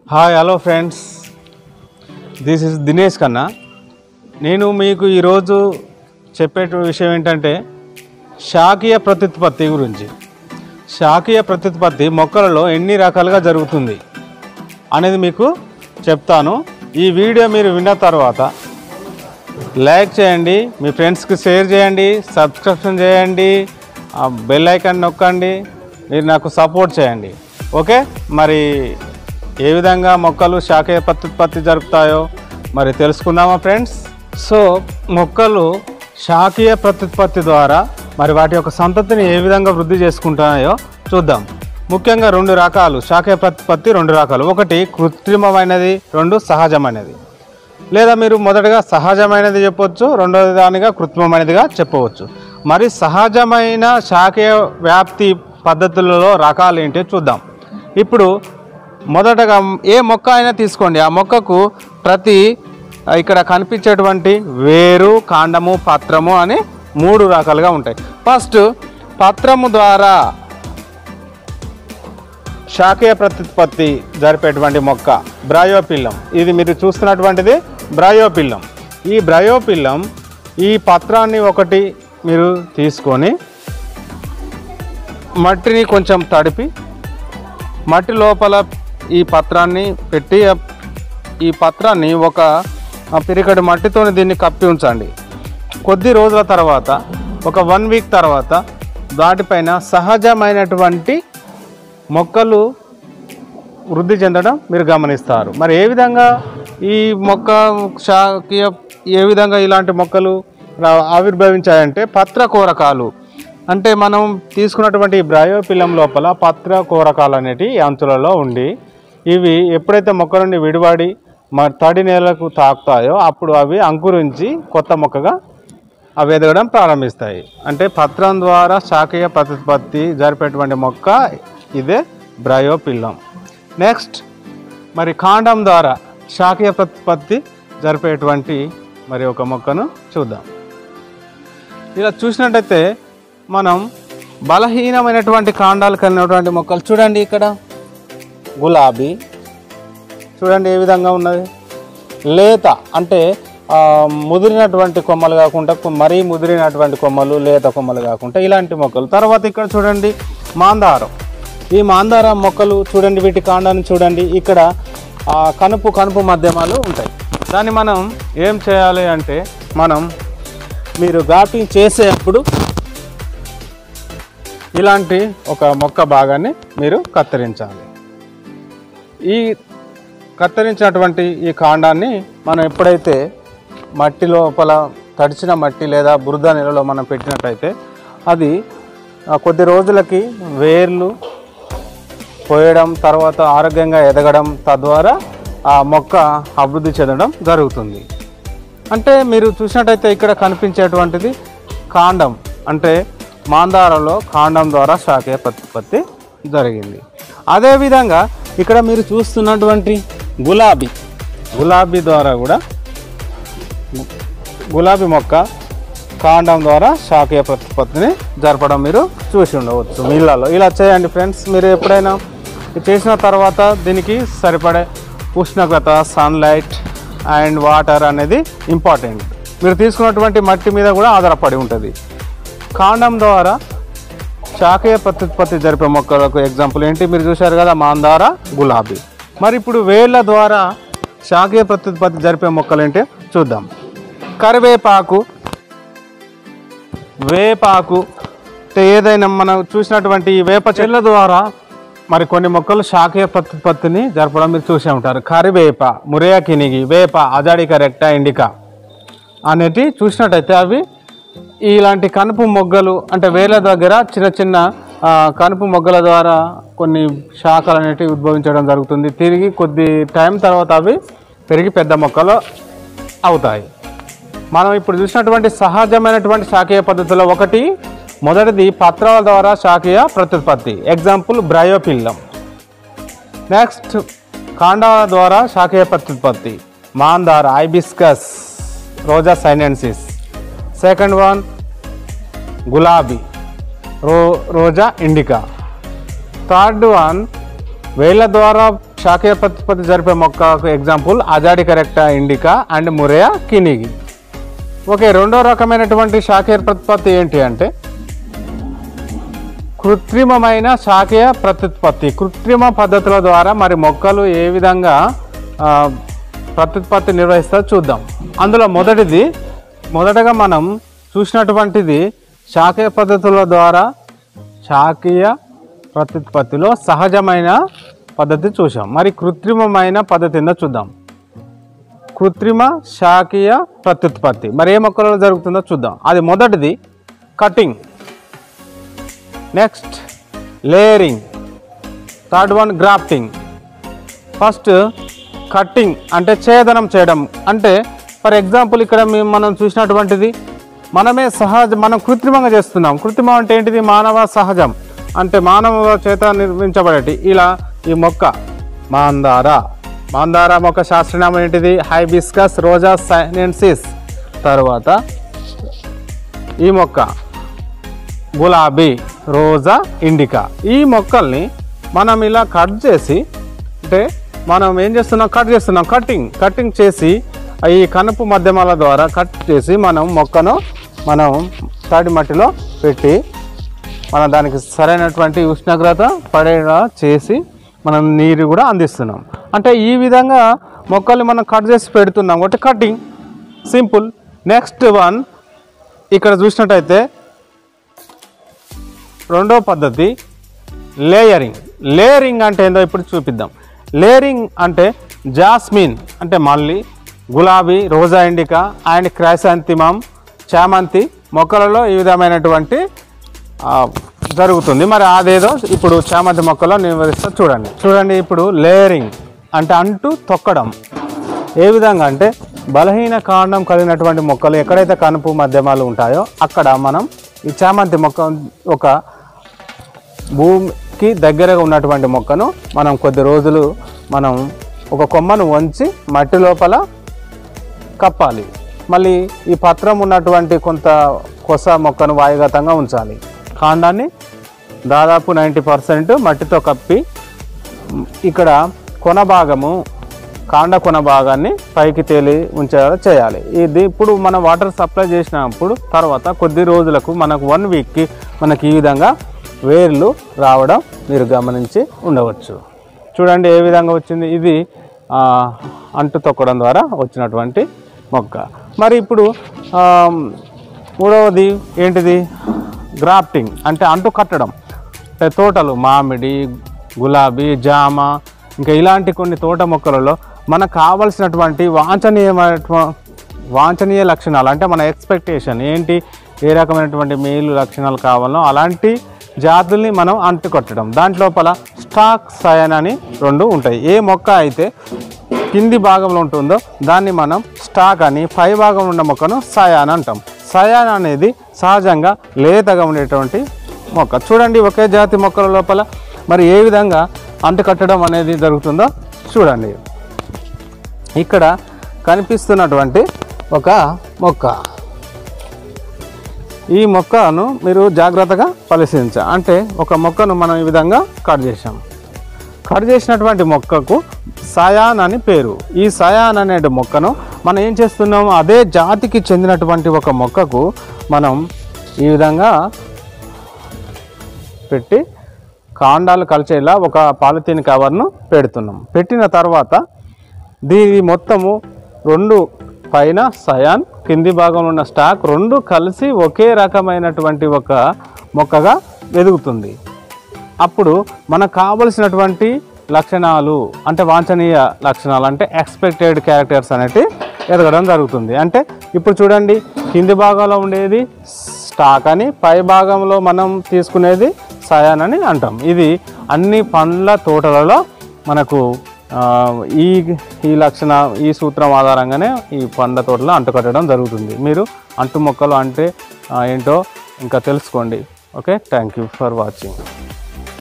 hi hello friends this is Dinesh Kanna నేను మీకు ఈరోజు చెప్పే విషయం ఏంటంటే శాకీయ ప్రత్యుత్పత్తి గురించి శాకీయ ప్రత్యుత్పత్తి మొక్కలలో ఎన్ని రకాలుగా జరుగుతుంది అనేది మీకు చెప్తాను ఈ వీడియో మీరు విన్న తర్వాత లైక్ చేయండి మీ ఫ్రెండ్స్కి షేర్ చేయండి సబ్స్క్రిప్షన్ చేయండి ఆ బెల్ ఐకాన్ నొక్కండి మీరు నాకు సపోర్ట్ చేయండి ఓకే మరి ఏ విధంగా మొక్కలు శాఖీయ ప్రత్యుత్పత్తి జరుపుతాయో మరి తెలుసుకుందామా ఫ్రెండ్స్ సో మొక్కలు శాఖీయ ప్రత్యుత్పత్తి ద్వారా మరి వాటి యొక్క సంతతిని ఏ విధంగా వృద్ధి చేసుకుంటాయో చూద్దాం ముఖ్యంగా రెండు రకాలు శాఖీయ ప్రత్యుత్పత్తి రెండు రకాలు ఒకటి కృత్రిమమైనది రెండు సహజమైనది లేదా మీరు మొదటగా సహజమైనది చెప్పవచ్చు రెండవ దానిగా కృత్రిమమైనదిగా చెప్పవచ్చు మరి సహజమైన శాఖీయ వ్యాప్తి పద్ధతులలో రకాలు ఏంటో చూద్దాం ఇప్పుడు మొదటగా ఏ మొక్క అయినా తీసుకోండి ఆ మొక్కకు ప్రతి ఆ, ఇక్కడ కనిపించేటువంటి వేరు కాండము పత్రము అని మూడు రకాలుగా ఉంటాయి ఫస్ట్ పత్రము ద్వారా శాఖీయ ప్రత్యుత్పత్తి జరిపేటువంటి మొక్క బ్రయోపిల్లం ఇది మీరు చూస్తున్నటువంటిది బ్రయోపిల్లం ఈ బ్రయోపిల్లం ఈ పత్రాన్ని ఒకటి మీరు తీసుకొని మట్టిని కొంచెం తడిపి మట్టి లోపల ఈ పత్రాన్ని పెట్టి ఆ- ఈ పత్రాన్ని ఒక ఆ పిరికడి మట్టితో దీన్ని కప్పి ఉంచండి కొద్ది రోజుల తర్వాత ఒక వన్ వీక్ తర్వాత దాటిపైన సహజమైనటువంటి మొక్కలు వృద్ధి చెందడం మీరు గమనిస్తారు మరి ఏ విధంగా ఈ మొక్క శాఖీయ ఏ విధంగా ఇలాంటి మొక్కలు రా- ఆవిర్భవించాయంటే పత్ర కోరకాలు అంటే మనం తీసుకున్నటువంటి ఈ బ్రయోపిల్లం లోపల పత్ర కోరకాలు అనేటివి ఈ అంచులలో ఉండి ఇవి ఎప్పుడైతే మొక్క నుండి విడిపడి మ తడి నేలకు తాకుతాయో అప్పుడు అవి అంకురించి కొత్త మొక్కగా అవి ఎదగడం ప్రారంభిస్తాయి అంటే పత్రం ద్వారా శాఖీయ ప్రతిపత్తి జరిపేటువంటి మొక్క ఇదే బ్రయోపిల్లం నెక్స్ట్ మరి కాండం ద్వారా శాఖీయ ప్రతిపత్తి జరిపేటువంటి మరి ఒక మొక్కను చూద్దాం ఇలా చూసినట్టయితే మనం బలహీనమైనటువంటి కాండాలు కలిగినటువంటి మొక్కలు చూడండి ఇక్కడ గులాబీ చూడండి ఏ విధంగా ఉన్నది లేత అంటే ఆ, ముదిరినటువంటి కొమ్మలు కాకుండా కొ- మరీ ముదిరినటువంటి కొమ్మలు లేత కొమ్మలు కాకుండా ఇలాంటి మొక్కలు తర్వాత ఇక్కడ చూడండి మాందారం ఈ మాందారం మొక్కలు చూడండి వీటి కాండాన్ని చూడండి ఇక్కడ ఆ, కనుపు కనుపు మాధ్యమాలు ఉంటాయి దాన్ని మనం ఏం చేయాలి అంటే మనం మీరు ఘాటింగ్ చేసేటప్పుడు ఇలాంటి ఒక మొక్క భాగాన్ని మీరు కత్తిరించాలి ఈ కత్తిరించినటువంటి ఈ కాండాన్ని మనం ఎప్పుడైతే మట్టి లోపల తడిచిన మట్టి లేదా బురద నీళ్ళలో మనం పెట్టినట్టయితే అది ఆ, కొద్ది రోజులకి వేర్లు పోయడం తర్వాత ఆరోగ్యంగా ఎదగడం తద్వారా ఆ మొక్క అభివృద్ధి చెందడం జరుగుతుంది అంటే మీరు చూసినట్టయితే ఇక్కడ కనిపించేటువంటిది కాండం అంటే మాందారలో కాండం ద్వారా శాఖీయ ప్రతిపత్తి జరిగింది అదేవిధంగా ఇక్కడ మీరు చూస్తున్నటువంటి గులాబీ గులాబీ ద్వారా కూడా గు- గులాబీ మొక్క కాండం ద్వారా శాఖీయ ప్రతిపత్తిని జరపడం మీరు చూసి ఉండవచ్చు మీ ఇళ్ళలో ఇలా చేయండి ఫ్రెండ్స్ మీరు ఎప్పుడైనా ఇది చేసిన తర్వాత దీనికి సరిపడే ఉష్ణోగ్రత సన్లైట్ అండ్ వాటర్ అనేది ఇంపార్టెంట్ మీరు తీసుకున్నటువంటి మట్టి మీద కూడా ఆధారపడి ఉంటుంది కాండం ద్వారా శాఖీయ ప్రత్యుత్పత్తి జరిపే మొక్కలకు ఎగ్జాంపుల్ ఏంటి మీరు చూశారు కదా మాందార గులాబీ మరి ఇప్పుడు వేళ్ళ ద్వారా శాఖీయ ప్రత్యుత్పత్తి జరిపే మొక్కలు ఏంటి చూద్దాం కరివేపాకు వేపాకు అంటే ఏదైనా మనం చూసినటువంటి ఈ వేప చెట్ల ద్వారా మరి కొన్ని మొక్కలు శాఖీయ ప్రత్యుత్పత్తిని జరపడం మీరు చూసే ఉంటారు కరివేప మురియా కినిగి వేప అజాడిక రెక్ట ఇండికా అనేటి చూసినట్టయితే అవి ఇలాంటి కనుపు మొగ్గలు అంటే వేల దగ్గర చిన్న చిన్న ఆ, కనుపు మొగ్గల ద్వారా కొన్ని శాఖలు అనేటివి ఉద్భవించడం జరుగుతుంది తిరిగి కొద్ది టైం తర్వాత అవి పెరిగి పెద్ద మొక్కలు అవుతాయి మనం ఇప్పుడు చూసినటువంటి సహజమైనటువంటి శాఖీయ పద్ధతిలో ఒకటి మొదటిది పత్రాల ద్వారా శాఖీయ ప్రత్యుత్పత్తి ఎగ్జాంపుల్ బ్రయోపిల్లం నెక్స్ట్ కాండాల ద్వారా శాఖీయ ప్రత్యుత్పత్తి మాందార hibiscus rosa sinensis second one గులాబీ రో రోజా ఇండికా థర్డ్ వన్ వేళ్ళ ద్వారా శాఖీయ ప్రతిపత్తి జరిపే మొక్కకు ఎగ్జాంపుల్ అజాడి కరెక్టా ఇండికా అండ్ మురియా కినిగి ఓకే రెండో రకమైనటువంటి శాఖీయ ప్రతిపత్తి ఏంటి అంటే కృత్రిమమైన శాఖీయ ప్రత్యుత్పత్తి కృత్రిమ పద్ధతుల ద్వారా మరి మొక్కలు ఏ విధంగా ఆ, ప్రత్యుత్పత్తి నిర్వహిస్తారో చూద్దాం అందులో మొదటిది మొదటగా మనం చూసినటువంటిది శాఖీయ పద్ధతుల ద్వారా శాఖీయ ప్రత్యుత్పత్తిలో సహజమైన పద్ధతి చూసాం మరి కృత్రిమమైన పద్ధతి ఏందో చూద్దాం కృత్రిమ శాఖీయ ప్రత్యుత్పత్తి మరి ఏ మొక్కలలో జరుగుతుందో చూద్దాం అది మొదటిది cutting next layering third one grafting first cutting అంటే ఛేదనం చేయడం అంటే ఫర్ ఎగ్జాంపుల్ ఇక్కడ మేము మనం చూసినటువంటిది మనమే సహజ మనం కృత్రిమంగా చేస్తున్నాం కృత్రిమం అంటే ఏంటిది మానవ సహజం అంటే మానవ చేత నిర్మించబడేటి ఇలా ఈ మొక్క మాందార మాందార మొక్క శాస్త్రనామం ఏంటిది హైబిస్కస్ రోజా సైనెన్సిస్ తర్వాత ఈ మొక్క గులాబీ రోజా ఇండికా ఈ మొక్కల్ని మనం ఇలా కట్ చేసి అంటే మనం ఏం చేస్తున్నాం కట్ చేస్తున్నాం కటింగ్ కటింగ్ చేసి ఈ కనుపు మాధ్యమాల ద్వారా కట్ చేసి మనం మొక్కను మనం తడి మట్టిలో పెట్టి మనం దానికి సరైనటువంటి ఉష్ణోగ్రత పడేలా చేసి మనం నీరు కూడా అందిస్తున్నాం అంటే ఈ విధంగా మొక్కల్ని మనం కట్ చేసి పెడుతున్నాం ఒకటి కటింగ్ సింపుల్ నెక్స్ట్ వన్ ఇక్కడ చూసినట్టయితే రెండో పద్ధతి లేయరింగ్ లేయరింగ్ అంటే ఏందో ఇప్పుడు చూపిద్దాం లేయరింగ్ అంటే జాస్మిన్ అంటే మల్లి గులాబీ రోజా ఇండికా అండ్ క్రైసాంతిమం చామంతి మొక్కలలో ఈ విధమైనటువంటి ఆ, జరుగుతుంది మరి అదేదో ఇప్పుడు చామంతి మొక్కలో నిర్వహిస్తా చూడండి చూడండి ఇప్పుడు లేయరింగ్ అంటే అంటూ తొక్కడం ఏ విధంగా అంటే బలహీన కాండం కలిగినటువంటి మొక్కలు ఎక్కడైతే కనుపు మధ్యమాలు ఉంటాయో అక్కడ మనం ఈ చామంతి మొక్క ఒక భూమికి దగ్గరగా ఉన్నటువంటి మొక్కను మనం కొద్ది రోజులు మనం ఒక కొమ్మను వంచి మట్టి లోపల కప్పాలి మళ్ళీ ఈ పత్రం ఉన్నటువంటి కొంత కొస మొక్కను వాయుగతంగా ఉంచాలి కాండాన్ని దాదాపు నైంటీ పర్సెంట్ మట్టితో కప్పి మ్, ఇక్కడ కొన భాగము కాండ కొన భాగాన్ని పైకి తేలి ఉంచేలా చేయాలి ఇది ఇప్పుడు మనం వాటర్ సప్లై చేసినప్పుడు తర్వాత కొద్ది రోజులకు మనకు వన్ వీక్కి మనకి ఈ విధంగా వేర్లు రావడం మీరు గమనించి ఉండవచ్చు చూడండి ఏ విధంగా వచ్చింది ఇది ఆ, అంటు తొక్కడం ద్వారా వచ్చినటువంటి మొక్క మరి ఇప్పుడు ఆ, మూడవది ఏంటిది గ్రాఫ్టింగ్ అంటే అంటు కట్టడం అంటే తోటలు మామిడి గులాబీ జామ ఇంకా ఇలాంటి కొన్ని తోట మొక్కలలో మనకు కావలసినటువంటి వాంఛనీయమైన వాంఛనీయ లక్షణాలు అంటే మన ఎక్స్పెక్టేషన్ ఏంటి ఏ రకమైనటువంటి మేలు లక్షణాలు కావాలో అలాంటి జాతుల్ని మనం అంటుకొట్టడం దాంట్లోపల స్టాక్ సయన్ అని రెండు ఉంటాయి ఏ మొక్క అయితే కింది భాగంలో ఉంటుందో దాన్ని మనం స్టాక్ అని పై భాగంలో ఉన్న మొక్కను సయాన్ అంటాం సయాన్ అనేది సహజంగా లేతగా ఉండేటువంటి మొక్క చూడండి ఒకే జాతి మొక్కల లోపల మరి ఏ విధంగా అంటుకట్టడం అనేది జరుగుతుందో చూడండి ఇక్కడ కనిపిస్తున్నటువంటి ఒక మొక్క ఈ మొక్కను మీరు జాగ్రత్తగా పరిశీలించాలి అంటే ఒక మొక్కను మనం ఈ విధంగా కట్ చేసాం కట్ చేసినటువంటి మొక్కకు సయాన్ అని పేరు ఈ సయాన్ అనే మొక్కను మనం ఏం చేస్తున్నాము అదే జాతికి చెందినటువంటి ఒక మొక్కకు మనం ఈ విధంగా పెట్టి కాండాలు కలిచేలా ఒక పాలిథీన్ కవర్ను పెడుతున్నాం పెట్టిన తర్వాత దీని మొత్తము రెండు పైన సయాన్ కింది భాగంలో ఉన్న స్టాక్ రెండు కలిసి ఒకే రకమైనటువంటి ఒక మొక్కగా ఎదుగుతుంది అప్పుడు మనకు కావలసినటువంటి లక్షణాలు అంటే వాంఛనీయ లక్షణాలు అంటే ఎక్స్పెక్టెడ్ క్యారెక్టర్స్ అనేవి ఎదగడం జరుగుతుంది అంటే ఇప్పుడు చూడండి కింది భాగంలో ఉండేది స్టాక్ అని పై భాగంలో మనం తీసుకునేది సయాన్ అని అంటాం ఇది అన్ని పండ్ల తోటలలో మనకు ఆ, ఈ ఈ లక్షణ ఈ సూత్రం ఆధారంగానే ఈ పండ్ల తోటలో అంటుకట్టడం జరుగుతుంది మీరు అంటు మొక్కలు అంటే ఆ, ఏంటో ఇంకా తెలుసుకోండి okay thank you for watching